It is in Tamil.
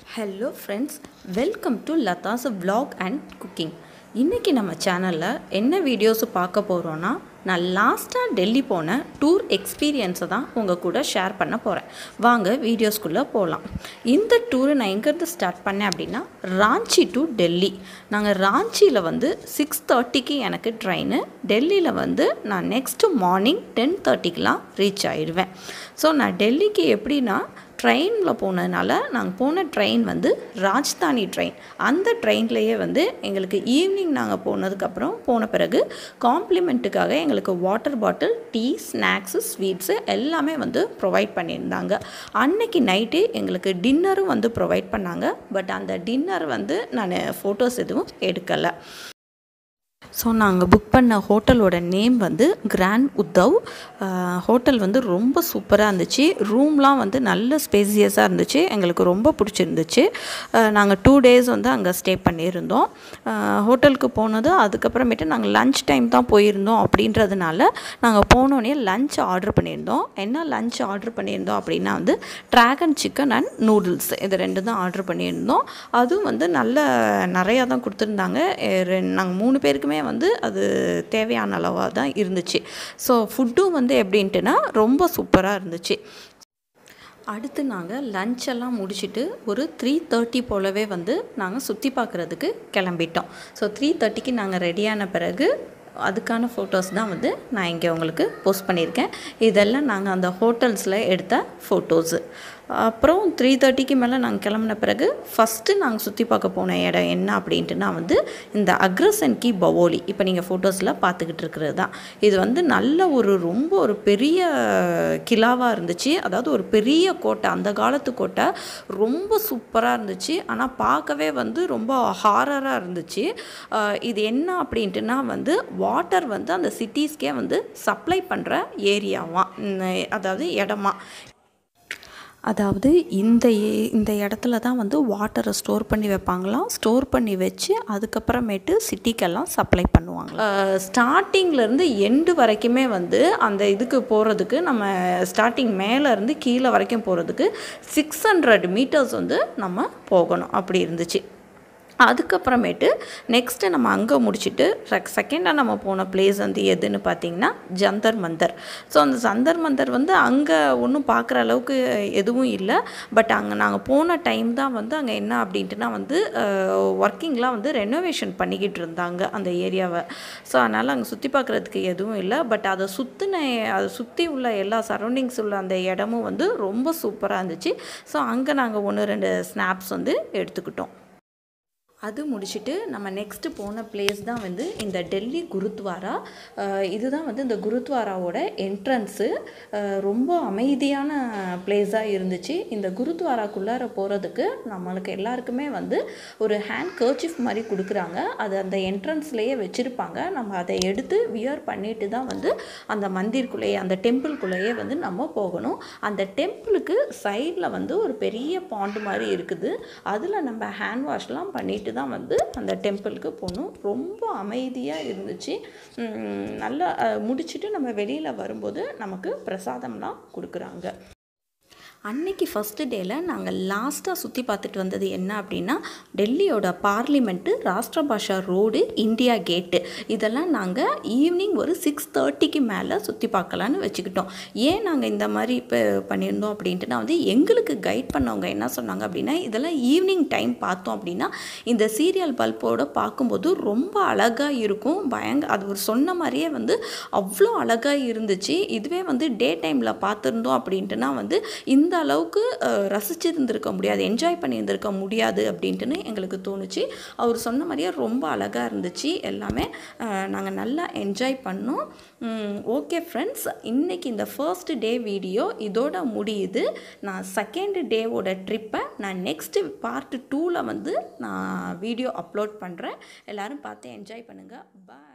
hello friends welcome to Latha's vlog and cooking இன்றைக்கி நம்ம சேனலில் என்ன வீடியோஸ் பார்க்க போகிறோன்னா நான் லாஸ்ட்டாக டெல்லி போன டூர் எக்ஸ்பீரியன்ஸை தான் உங்கள் கூட ஷேர் பண்ண போகிறேன் வாங்க வீடியோஸ்குள்ளே போகலாம் இந்த டூரை நான் எங்கேருந்து ஸ்டார்ட் பண்ணேன் அப்படின்னா ராஞ்சி டு டெல்லி நாங்கள் ராஞ்சியில் வந்து சிக்ஸ் தேர்ட்டிக்கு எனக்கு ட்ரெயின் டெல்லியில் வந்து நான் நெக்ஸ்ட்டு மார்னிங் டென் தேர்ட்டிக்கெலாம் ரீச் ஆயிடுவேன் ஸோ நான் டெல்லிக்கு எப்படின்னா ட்ரெயினில் போனதுனால நாங்கள் போன ட்ரெயின் வந்து ராஜ்தானி ட்ரெயின் அந்த ட்ரெயின்லேயே வந்து எங்களுக்கு ஈவினிங் நாங்கள் போனதுக்கப்புறம் போன பிறகு காம்ப்ளிமெண்ட்டுக்காக எங்களுக்கு water bottle tea snacks sweets எல்லாமே வந்து ப்ரொவைட் பண்ணியிருந்தாங்க அன்னைக்கு நைட்டு எங்களுக்கு டின்னரும் வந்து ப்ரொவைட் பண்ணாங்க பட் அந்த டின்னர் வந்து நான் ஃபோட்டோஸ் எதுவும் எடுக்கலை ஸோ நாங்கள் புக் பண்ண ஹோட்டலோட நேம் வந்து கிராண்ட் உத்தவ் ஹோட்டல் வந்து ரொம்ப சூப்பராக இருந்துச்சு ரூம்லாம் வந்து நல்ல ஸ்பேசியஸாக இருந்துச்சு எங்களுக்கு ரொம்ப பிடிச்சிருந்துச்சு நாங்கள் டூ டேஸ் வந்து அங்கே ஸ்டே பண்ணியிருந்தோம் ஹோட்டலுக்கு போனது அதுக்கப்புறமேட்டு நாங்கள் லஞ்ச் டைம் தான் போயிருந்தோம் அப்படின்றதுனால நாங்கள் போனோடனே லஞ்ச் ஆர்டர் பண்ணியிருந்தோம் என்ன லஞ்ச் ஆர்டர் பண்ணியிருந்தோம் அப்படின்னா வந்து ட்ராகன் சிக்கன் அண்ட் நூடுல்ஸ் இது ரெண்டு தான் ஆர்டர் பண்ணியிருந்தோம் அதுவும் வந்து நல்ல நிறையா தான் கொடுத்துருந்தாங்க நாங்கள் மூணு பேருக்குமே வந்து அது தேவையான அளவாக தான் இருந்துச்சு ஸோ ஃபுட்டும் வந்து எப்படின்ட்டுனா ரொம்ப சூப்பராக இருந்துச்சு அடுத்து நாங்கள் லஞ்செல்லாம் முடிச்சுட்டு ஒரு த்ரீ தேர்ட்டி போலவே வந்து நாங்கள் சுற்றி பார்க்குறதுக்கு கிளம்பிட்டோம் ஸோ த்ரீ தேர்ட்டிக்கு நாங்கள் ரெடியான பிறகு அதுக்கான ஃபோட்டோஸ் தான் வந்து நான் இங்கே உங்களுக்கு போஸ்ட் பண்ணியிருக்கேன் இதெல்லாம் நாங்கள் அந்த ஹோட்டல்ஸில் எடுத்த ஃபோட்டோஸு அப்புறம் த்ரீ தேர்ட்டிக்கு மேலே நாங்கள் கிளம்புன பிறகு ஃபஸ்ட்டு நாங்கள் சுற்றி பார்க்க போன இடம் என்ன அப்படின்ட்டுனா வந்து இந்த அக்ரசன் கி பவோலி இப்போ நீங்கள் ஃபோட்டோஸில் பார்த்துக்கிட்டு இருக்கிறது தான் இது வந்து நல்ல ஒரு ரொம்ப ஒரு பெரிய கிலாவாக இருந்துச்சு அதாவது ஒரு பெரிய கோட்டை அந்த காலத்து கோட்டை ரொம்ப சூப்பராக இருந்துச்சு ஆனால் பார்க்கவே வந்து ரொம்ப ஹாரராக இருந்துச்சு இது என்ன அப்படின்ட்டுனா வந்து வாட்டர் வந்து அந்த சிட்டிஸ்க்கே வந்து சப்ளை பண்ணுற ஏரியாவாம் அதாவது இடமா அதாவது இந்த இந்த இடத்துல தான் வந்து வாட்டரை ஸ்டோர் பண்ணி வைப்பாங்களாம் ஸ்டோர் பண்ணி வச்சு அதுக்கப்புறமேட்டு சிட்டிக்கெல்லாம் சப்ளை பண்ணுவாங்க ஸ்டார்டிங்லேருந்து எண்டு வரைக்குமே வந்து அந்த இதுக்கு போகிறதுக்கு நம்ம ஸ்டார்டிங் மேலேருந்து கீழே வரைக்கும் போகிறதுக்கு சிக்ஸ் ஹண்ட்ரட் மீட்டர்ஸ் வந்து நம்ம போகணும் அப்படி இருந்துச்சு அதுக்கப்புறமேட்டு நெக்ஸ்ட்டு நம்ம அங்கே முடிச்சுட்டு செகண்டாக நம்ம போன பிளேஸ் வந்து எதுன்னு பார்த்தீங்கன்னா ஜந்தர் மந்தர் ஸோ அந்த ஜந்தர் மந்தர் வந்து அங்கே ஒன்றும் பார்க்குற அளவுக்கு எதுவும் இல்லை பட் அங்கே நாங்கள் போன டைம் தான் வந்து அங்கே என்ன அப்படின்ட்டுனா வந்து ஒர்க்கிங்லாம் வந்து ரெனோவேஷன் பண்ணிக்கிட்டு இருந்தாங்க அந்த ஏரியாவை ஸோ அதனால் அங்கே சுற்றி பார்க்குறதுக்கு எதுவும் இல்லை பட் அதை சுற்றின அதை சுற்றி உள்ள எல்லா சரௌண்டிங்ஸ் உள்ள அந்த இடமும் வந்து ரொம்ப சூப்பராக இருந்துச்சு ஸோ அங்கே நாங்கள் ஒன்று ரெண்டு ஸ்னாப்ஸ் வந்து எடுத்துக்கிட்டோம் அது முடிச்சுட்டு நம்ம நெக்ஸ்ட்டு போன பிளேஸ் தான் வந்து இந்த டெல்லி குருத்வாரா இதுதான் வந்து இந்த குருத்வாராவோட என்ட்ரன்ஸு ரொம்ப அமைதியான பிளேஸாக இருந்துச்சு இந்த குருத்வாராக்குள்ளார போகிறதுக்கு நம்மளுக்கு எல்லாருக்குமே வந்து ஒரு ஹேண்ட் கர்ச்சிஃப் மாதிரி கொடுக்குறாங்க அது அந்த என்ட்ரன்ஸ்லேயே வச்சுருப்பாங்க நம்ம அதை எடுத்து வியர் பண்ணிட்டு தான் வந்து அந்த மந்திர்க்குள்ளேயே அந்த டெம்பிள்குள்ளேயே வந்து நம்ம போகணும் அந்த டெம்பிளுக்கு சைடில் வந்து ஒரு பெரிய பாண்டு மாதிரி இருக்குது அதில் நம்ம ஹேண்ட் வாஷ்லாம் பண்ணிட்டு போயிட்டு தான் வந்து அந்த டெம்பிளுக்கு போகணும் ரொம்ப அமைதியாக இருந்துச்சு நல்லா முடிச்சுட்டு நம்ம வெளியில் வரும்போது நமக்கு பிரசாதம்லாம் கொடுக்குறாங்க அன்னைக்கு ஃபஸ்ட்டு டேயில் நாங்கள் லாஸ்ட்டாக சுற்றி பார்த்துட்டு வந்தது என்ன அப்படின்னா டெல்லியோட பார்லிமெண்ட்டு ராஷ்டிர பாஷா ரோடு இந்தியா கேட்டு இதெல்லாம் நாங்கள் ஈவினிங் ஒரு சிக்ஸ் தேர்ட்டிக்கு மேலே சுற்றி பார்க்கலான்னு வச்சுக்கிட்டோம் ஏன் நாங்கள் இந்த மாதிரி இப்போ பண்ணியிருந்தோம் அப்படின்ட்டு வந்து எங்களுக்கு கைட் பண்ணவங்க என்ன சொன்னாங்க அப்படின்னா இதெல்லாம் ஈவினிங் டைம் பார்த்தோம் அப்படின்னா இந்த சீரியல் பல்போட பார்க்கும்போது ரொம்ப அழகாக இருக்கும் பயங்க அது ஒரு சொன்ன மாதிரியே வந்து அவ்வளோ அழகாக இருந்துச்சு இதுவே வந்து டே டைமில் பார்த்துருந்தோம் அப்படின்ட்டுனா வந்து இந்த இந்த அளவுக்கு ரசிச்சிருந்திருக்க முடியாது என்ஜாய் பண்ணியிருந்திருக்க முடியாது அப்படின்ட்டுன்னு எங்களுக்கு தோணுச்சு அவர் சொன்ன மாதிரியே ரொம்ப அழகாக இருந்துச்சு எல்லாமே நாங்கள் நல்லா என்ஜாய் பண்ணோம் ஓகே ஃப்ரெண்ட்ஸ் இன்றைக்கி இந்த ஃபர்ஸ்ட் டே வீடியோ இதோட முடியுது நான் செகண்ட் டேவோட ட்ரிப்பை நான் நெக்ஸ்ட்டு பார்ட் டூவில் வந்து நான் வீடியோ அப்லோட் பண்ணுறேன் எல்லோரும் பார்த்து என்ஜாய் பண்ணுங்கள் பாய்